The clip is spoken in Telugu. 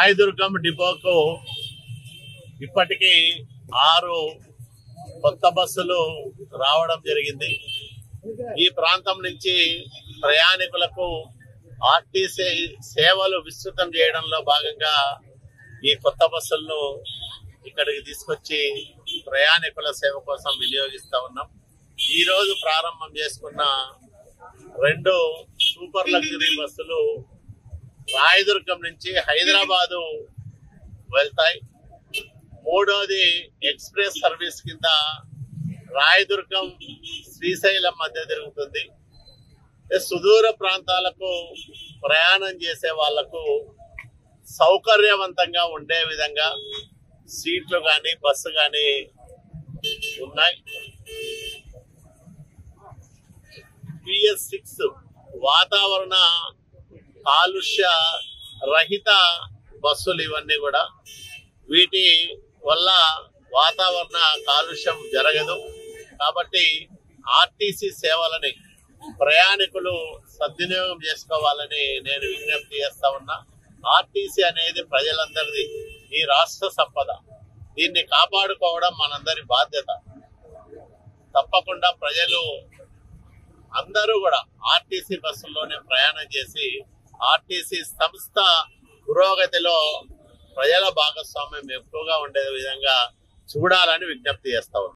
రాయదుర్గం డిపోకు ఇప్పటికీ ఆరు కొత్త బస్సులు రావడం జరిగింది ఈ ప్రాంతం నుంచి ప్రయాణికులకు ఆర్టీసీ సేవలు విస్తృతం చేయడంలో భాగంగా ఈ కొత్త బస్సులను ఇక్కడికి తీసుకొచ్చి ప్రయాణికుల సేవ కోసం వినియోగిస్తా ఉన్నాం ఈ రోజు ప్రారంభం చేసుకున్న రెండు సూపర్ లగ్జరీ బస్సులు రాయదుర్గం నుంచి హైదరాబాదు వెళ్తాయి మూడోది ఎక్స్ప్రెస్ సర్వీస్ కింద రాయదుర్గం శ్రీశైలం మధ్య తిరుగుతుంది అంటే సుదూర ప్రాంతాలకు ప్రయాణం చేసే వాళ్లకు సౌకర్యవంతంగా ఉండే విధంగా సీట్లు కానీ బస్సు కానీ ఉన్నాయి పిఎస్ సిక్స్ వాతావరణ కాలుష్య రహిత బస్సులు ఇవన్నీ కూడా వీటి వల్ల వాతావరణ కాలుష్యం జరగదు కాబట్టి ఆర్టీసీ సేవలని ప్రయాణికులు సద్వినియోగం చేసుకోవాలని నేను విజ్ఞప్తి చేస్తా ఉన్నా ఆర్టీసీ అనేది ప్రజలందరిది ఈ రాష్ట్ర సంపద దీన్ని కాపాడుకోవడం మనందరి బాధ్యత తప్పకుండా ప్రజలు అందరూ కూడా ఆర్టీసీ బస్సుల్లోనే ప్రయాణం చేసి ఆర్టీసీ సంస్థ పురోగతిలో ప్రజల భాగస్వామ్యం ఎక్కువగా ఉండే విధంగా చూడాలని విజ్ఞప్తి చేస్తా ఉన్నాను